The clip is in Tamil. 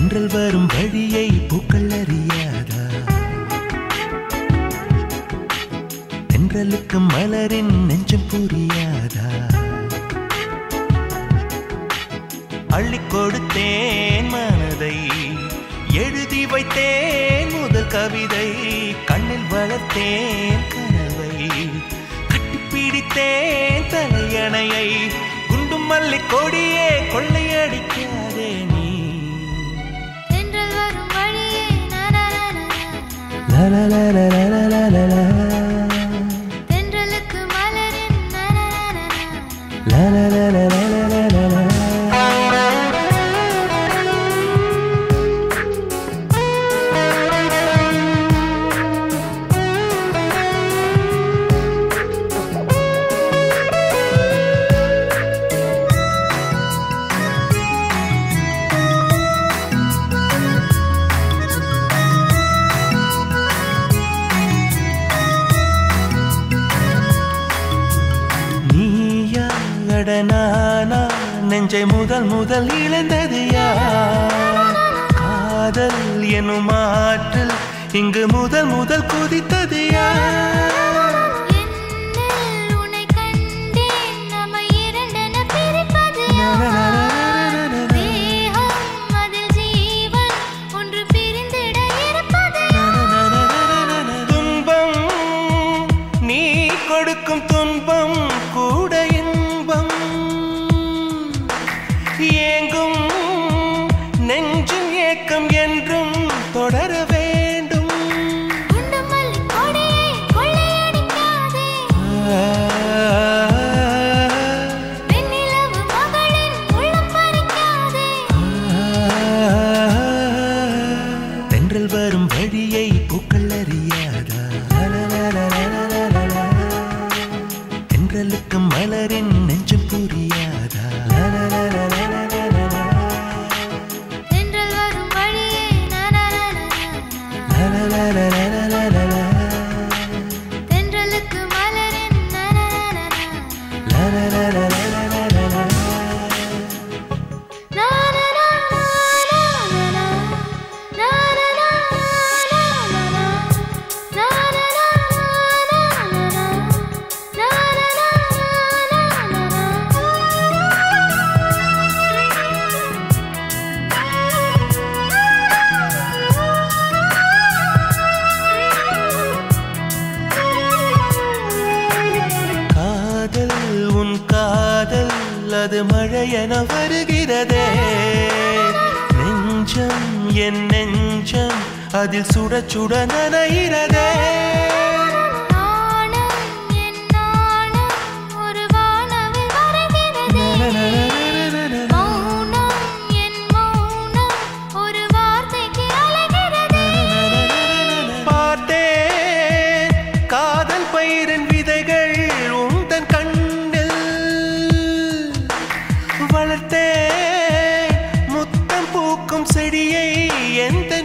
தென்றல் வரும் வழியை பூக்கள் அறியாதா தென்றலுக்கு மலரின் நெஞ்சம் புரியாதா அள்ளி கொடுத்தேன் மனதை எழுதி வைத்தேன் முதல் கவிதை கண்ணில் வளர்த்தேன் கனவை கட்டிப்பிடித்தேன் தலையணையை குண்டும் மல்லி கொடியே கொள்ளையடிக்காதே நீ தென்றல் வரும் வழியே லா, லா, லா, லா, லா, லா, லா, லா, லா. தென்றலுக்கு மலரின் லா, லா, லா, லா, லா, லா, லா, லா, லா. நீயா அட நானா நெஞ்சை முதல் முதல் இழந்தது யார் காதல் எனும் ஆற்றல் இங்கு முதல் முதல் குதித்தது யார் என்னில் உன்னை கண்டேன் நம்மை இரண்டென பிரிப்பது யார்? தேகம் அதில் ஜீவன் ஒன்று பிரிந்திட இருப்பது துன்பம் நீ கொடுக்கும் துன்பம் கூட இன்பம் ஏங்கும் நெஞ்சின் ஏக்கம் என்றும் தொடர வேண்டும் குண்டு மல்லி கொடியை கொள்ளையடிக்காதே வெண்ணிலவு மகளின் உள்ளம் பறிக்காதே தென்றல் வரும் வழியை பூக்கள் அறியாதா லலலலலலலலலா. தென்றலுக்கு மலரின் நெஞ்சம் புரியாதா லலலலலலலலா. தென்றல் வரும் வழியே லலலலலலலலா. தென்றலுக்கு மலரின் லலலலலலலலா. காதல் உன் காதல் அது மழையென வருகிறதே நெஞ்சம் என் நெஞ்சம் அதில் சுட சுட நனைகிறதே நாணம் என் நாணம் ஒரு வானவில் வருகிறதே மௌனம் என் மௌனம் ஒரு வார்த்தைக்கு அலைகிறதே பார்த்தேன் காதல் பயிரின் விதைகள் உந்தன் கண்ணில் வளர்த்தேன் முத்தம் பூக்கும் செடியை எந்த